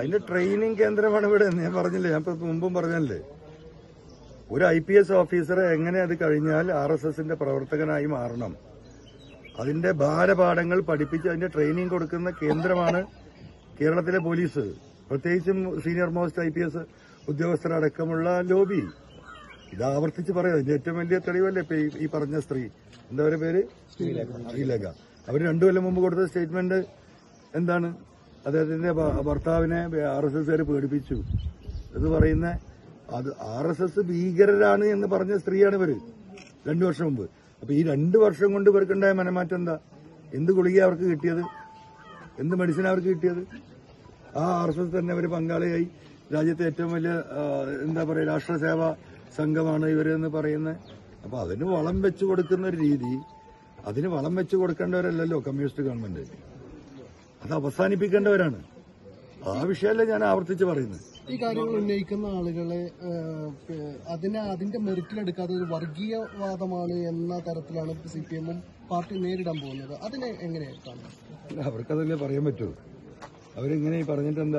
അതിന്റെ ട്രെയിനിങ് കേന്ദ്രമാണ് ഇവിടെ ഞാൻ പറഞ്ഞില്ലേ ഞാൻ ഇപ്പൊ മുമ്പും പറഞ്ഞല്ലേ ഒരു ഐ പി എസ് ഓഫീസറെ എങ്ങനെ അത് കഴിഞ്ഞാൽ ആർ എസ് എസിന്റെ പ്രവർത്തകനായി മാറണം അതിന്റെ ബാലപാഠങ്ങൾ പഠിപ്പിച്ച് അതിന്റെ ട്രെയിനിങ് കൊടുക്കുന്ന കേന്ദ്രമാണ് കേരളത്തിലെ പോലീസ് പ്രത്യേകിച്ചും senior most I P S ഉദ്യോഗസ്ഥരടക്കമുള്ള ലോബി ഇത് ആവർത്തിച്ച് പറയാം ഇതിന്റെ ഏറ്റവും വലിയ തെളിവല്ലേ ഇപ്പൊ ഈ- ഈ പറഞ്ഞ സ്ത്രീ എന്താ അവരുടെ പേര് ശ്രീലേഖ അവർ രണ്ടു കൊല്ലം മുമ്പ് കൊടുത്ത സ്റ്റേറ്റ്മെന്റ് എന്താണ് അദ്ദേഹത്തിന്റെ ഭ- ഭർത്താവിനെ ആർ എസ് എസ് പേടിപ്പിച്ചു എന്ന് പറയുന്ന അത് ആർ എസ് എസ് ഭീകരരാണ് എന്ന് പറഞ്ഞ സ്ത്രീയാണ് ഇവര് രണ്ടു വർഷം മുമ്പ് അപ്പൊ ഈ രണ്ടു വർഷം കൊണ്ട് ഇവർക്കുണ്ടായ മനമാറ്റം എന്താ എന്ത് ഗുളിക അവർക്ക് കിട്ടിയത് എന്ത് മെഡിസിൻ അവർക്ക് കിട്ടിയത് ആ ആർ എസ് എസ് തന്നെ അവർ പങ്കാളിയായി രാജ്യത്തെ ഏറ്റവും വലിയ ആ, എന്താ പറയുക രാഷ്ട്രസേവാ സംഘമാണ് ഇവരെന്ന് പറയുന്നത് അപ്പൊ അതിന് വളം വെച്ചു കൊടുക്കുന്ന ഒരു രീതി അതിന് വളം വെച്ചു കൊടുക്കേണ്ടവരല്ലല്ലോ കമ്മ്യൂണിസ്റ്റ് ഗവൺമെന്റ് അത് അവസാനിപ്പിക്കേണ്ടവരാണ് ആ വിഷയമല്ലേ ഞാൻ ആവർത്തിച്ച് പറയുന്നത് ഈ കാര്യങ്ങൾ ഉന്നയിക്കുന്ന ആളുകളെ ആ, പ്- അതിനെ അതിന്റെ മെറിറ്റിലെടുക്കാതെ ഒരു വർഗീയവാദമാണ് എന്ന തരത്തിലാണ് സി പി എമ്മും പാർട്ടി നേരിടാൻ പോകുന്നത് അതിനെ എങ്ങനെയാണ് കാണുന്നത് അല്ല, അവർക്കതല്ലേ പറയാൻ പറ്റൂ അവരിങ്ങനെ ഈ പറഞ്ഞിട്ട് എന്താ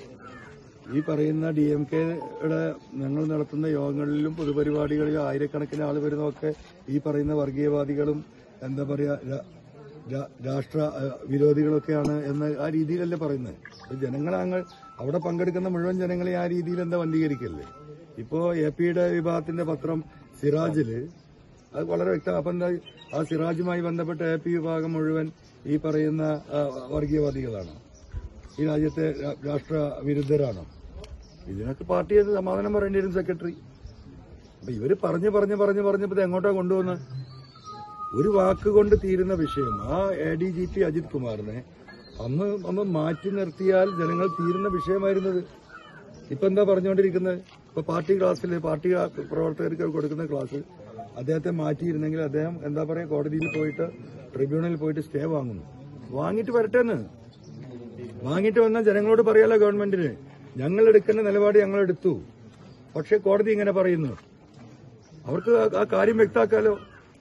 ഈ പറയുന്ന ഡി എം കെയുടെ ഞങ്ങൾ നടത്തുന്ന യോഗങ്ങളിലും പൊതുപരിപാടികളിലും ആയിരക്കണക്കിന് ആൾ വരുന്നതൊക്കെ ഈ പറയുന്ന വർഗീയവാദികളും എന്താ പറയാ രാ- രാ- രാഷ്ട്ര അഹ്, വിരോധികളൊക്കെയാണ് എന്ന് ആ രീതിയിലല്ലേ പറയുന്നത് അപ്പൊ ജനങ്ങളെ അങ്ങ് അവിടെ പങ്കെടുക്കുന്ന മുഴുവൻ ജനങ്ങളെ ആ രീതിയിൽ എന്താ വന്ധീകരിക്കല്ലേ ഇപ്പോ എ പിയുടെ വിഭാഗത്തിന്റെ പത്രം സിറാജില് അത് വളരെ വ്യക്തം അപ്പൊ എന്താ ആ സിറാജുമായി ബന്ധപ്പെട്ട എ പി വിഭാഗം മുഴുവൻ ഈ പറയുന്ന ആ, വർഗീയവാദികളാണ് ഈ രാജ്യത്തെ രാ- രാഷ്ട്ര വിരുദ്ധരാണ് ഇതിനൊക്കെ പാർട്ടി അത് സമാധാനം പറയേണ്ടി വരും സെക്രട്ടറി അപ്പൊ ഇവര് പറഞ്ഞ് പറഞ്ഞ് പറഞ്ഞ് പറഞ്ഞപ്പോ ഇത് എങ്ങോട്ടാ കൊണ്ടുവന്ന് ഒരു വാക്ക് കൊണ്ട് തീരുന്ന വിഷയം ആ A D G P Ajith കുമാറിനെ അന്ന് അന്ന് മാറ്റി നിർത്തിയാൽ ജനങ്ങൾ തീരുന്ന വിഷയമായിരുന്നത് ഇപ്പൊ എന്താ പറഞ്ഞുകൊണ്ടിരിക്കുന്നത് ഇപ്പൊ പാർട്ടി ക്ലാസ്സിൽ പാർട്ടി പ്രവർത്തകർക്ക് കൊടുക്കുന്ന ക്ലാസ് അദ്ദേഹത്തെ മാറ്റിയിരുന്നെങ്കിൽ അദ്ദേഹം എന്താ പറയാ കോടതിയിൽ പോയിട്ട് ട്രിബ്യൂണലിൽ പോയിട്ട് സ്റ്റേ വാങ്ങുന്നു വാങ്ങിയിട്ട് വരട്ടെന്ന് വാങ്ങിയിട്ട് വന്നാൽ ജനങ്ങളോട് പറയാലോ ഗവൺമെന്റിന് ഞങ്ങൾ എടുക്കേണ്ട നിലപാട് ഞങ്ങൾ എടുത്തു പക്ഷെ കോടതി ഇങ്ങനെ പറയുന്നു അവർക്ക് ആ- ആ കാര്യം വ്യക്താക്കാലോ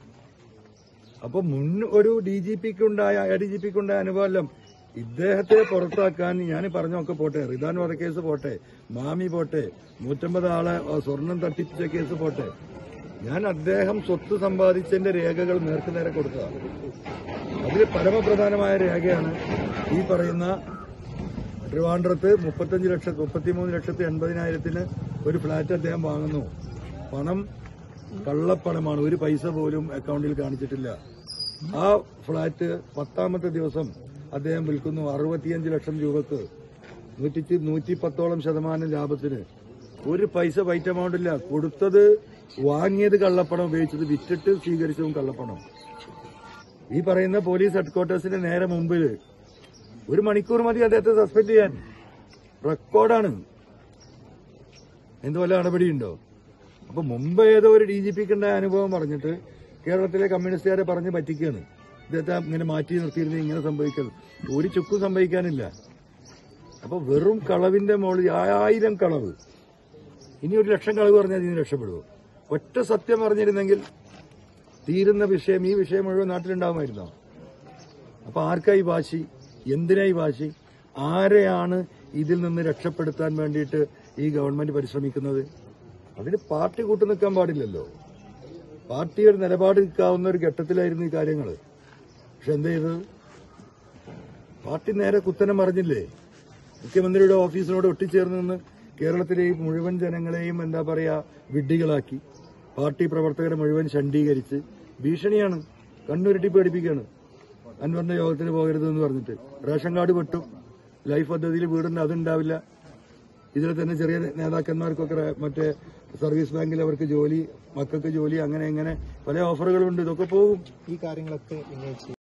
അപ്പൊ മുൻ ഒരു ഡി ജി പിക്ക് ഉണ്ടായ എ ഡി ജി പിക്ക് ഉണ്ടായ അനുഭവം ഇദ്ദേഹത്തെ പുറത്താക്കാൻ ഞാൻ പറഞ്ഞൊക്കെ പോട്ടെ റിദാൻ വധക്കേസ് പോട്ടെ മാമി പോട്ടെ നൂറ്റമ്പത് ആളെ ആ, സ്വർണം തട്ടിച്ച കേസ് പോട്ടെ ഞാൻ അദ്ദേഹം സ്വത്ത് സമ്പാദിച്ചതിന്റെ രേഖകൾ നേർക്കുനേരെ കൊടുത്തതാണ് അതിൽ പരമപ്രധാനമായ രേഖയാണ് ഈ പറയുന്ന ട്രിവാൻഡ്രത്ത് മുപ്പത്തഞ്ച് ലക്ഷത്തി മുപ്പത്തിമൂന്ന് ലക്ഷത്തി എൺപതിനായിരത്തിന് ഒരു ഫ്ളാറ്റ് അദ്ദേഹം വാങ്ങുന്നു പണം കള്ളപ്പണമാണ് ഒരു പൈസ പോലും അക്കൗണ്ടിൽ കാണിച്ചിട്ടില്ല ആ ഫ്ളാറ്റ് പത്താമത്തെ ദിവസം അദ്ദേഹം വിൽക്കുന്നു അറുപത്തിയഞ്ച് ലക്ഷം രൂപക്ക് നൂറ്റി നൂറ്റി പത്തോളം ശതമാനം ലാഭത്തിന് ഒരു പൈസ വൈറ്റ് എമൗണ്ട് ഇല്ല കൊടുത്തത് വാങ്ങിയത് കള്ളപ്പണം ഉപയോഗിച്ചത് വിറ്റിട്ട് സ്വീകരിച്ചതും കള്ളപ്പണം ഈ പറയുന്ന പോലീസ് ഹെഡ്ക്വാർട്ടേഴ്സിന്റെ നേരെ മുമ്പിൽ ഒരു മണിക്കൂർ മതി അദ്ദേഹത്തെ സസ്പെൻഡ് ചെയ്യാൻ റെക്കോർഡാണ് എന്ത് വല്ല നടപടിയുണ്ടോ അപ്പൊ മുമ്പ് ഏതോ ഒരു ഡി ജി പിക്ക് ഉണ്ടായ അനുഭവം പറഞ്ഞിട്ട് കേരളത്തിലെ കമ്മ്യൂണിസ്റ്റുകാരെ പറഞ്ഞ് പറ്റിക്കുകയാണ് ഇദ്ദേഹത്തെ ഇങ്ങനെ മാറ്റി നിർത്തിയിരുന്നെങ്കിൽ ഇങ്ങനെ സംഭവിക്കുന്നത് ഒരു ചുക്കും സംഭവിക്കാനില്ല അപ്പൊ വെറും കളവിന്റെ മുകളിൽ ആയിരം കളവ് ഇനി ഒരു ലക്ഷം കളവ് പറഞ്ഞാൽ ഇതിന് രക്ഷപ്പെടുമോ ഒറ്റ സത്യം പറഞ്ഞിരുന്നെങ്കിൽ തീരുന്ന വിഷയം ഈ വിഷയം മുഴുവൻ നാട്ടിലുണ്ടാകുമായിരുന്നോ അപ്പൊ ആർക്കായി വാശി എന്തിനായി വാശി ആരെയാണ് ഇതിൽ നിന്ന് രക്ഷപ്പെടുത്താൻ വേണ്ടിയിട്ട് ഈ ഗവൺമെന്റ് പരിശ്രമിക്കുന്നത് അതിന് പാർട്ടി കൂട്ടു നിൽക്കാൻ പാടില്ലല്ലോ പാർട്ടി ഒരു നിലപാട് നിൽക്കാവുന്ന ഒരു ഘട്ടത്തിലായിരുന്നു ഈ കാര്യങ്ങൾ പക്ഷെ എന്ത് ചെയ്തത് പാർട്ടി നേരെ കുത്തനെ മറിഞ്ഞില്ലേ മുഖ്യമന്ത്രിയുടെ ഓഫീസിനോട് ഒട്ടിച്ചേർന്ന് നിന്ന് കേരളത്തിലെ ഈ മുഴുവൻ ജനങ്ങളെയും എന്താ പറയാ വിഡ്ഢികളാക്കി പാർട്ടി പ്രവർത്തകരെ മുഴുവൻ ഷണ്ഡീകരിച്ച് ഭീഷണിയാണ് കണ്ണുരുട്ടി പേടിപ്പിക്കുകയാണ് അൻവറിന്റെ യോഗത്തിന് പോകരുത് എന്ന് പറഞ്ഞിട്ട് റേഷൻ കാർഡ് വെട്ടും ലൈഫ് പദ്ധതിയിൽ വീടുണ്ട് അതുണ്ടാവില്ല ഇതിൽ തന്നെ ചെറിയ നേതാക്കന്മാർക്കൊക്കെ റേ- മറ്റേ സർവീസ് ബാങ്കിൽ അവർക്ക് ജോലി മക്കൾക്ക് ജോലി അങ്ങനെ ഇങ്ങനെ പല ഓഫറുകളുണ്ട് ഇതൊക്കെ പോകും ഈ കാര്യങ്ങളൊക്കെ ഉന്നയിച്ച്